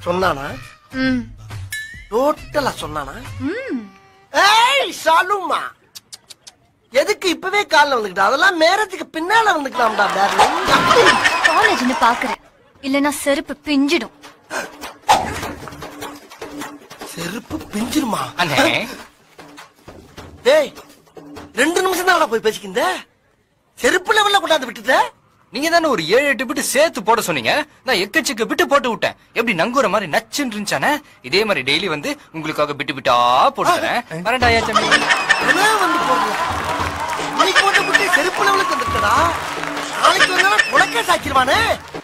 சொன்னானா ம் டோட்டலா சொன்னானா ம் ஏய் சாலுமா எதுக்கு இப்பவே கால்ல வந்துக்கிட்ட அதெல்லாம் நேரத்துக்கு பின்னால வந்துக்கலாம்டா டார்லிங் காலேஜ்னு பாக்குறேன் இல்லனா செருப்பு பிஞ்சிடும் செருப்பு பிஞ்சிருமா அண்ணே டேய் ரெண்டு நிமிஷம் தான் போய் பேசிக்கிந்த செருப்பு லெவல்ல கொண்டாந்து விட்டுட்ட நீங்க தானே ஒரு ஏழு எட்டு பிட்டு சேர்த்து போட சொன்னீங்க நான் எக்கச்சக்க பிட்டு போட்டு விட்டேன் எப்படி நங்குற மாதிரி நச்சுன்னு இருந்துச்சானே இதே மாதிரி டெய்லி வந்து உங்களுக்காக பிட்டு பிட்டா போட்டு தரேன் வரேன்டா ஐயா தம்பி என்ன வந்து போடுற இன்னைக்கு போட்ட குட்டி செருப்பு லெவலுக்கு வந்துட்டடா நாளைக்கு வந்தா குலக்கே சாக்கிடுவானே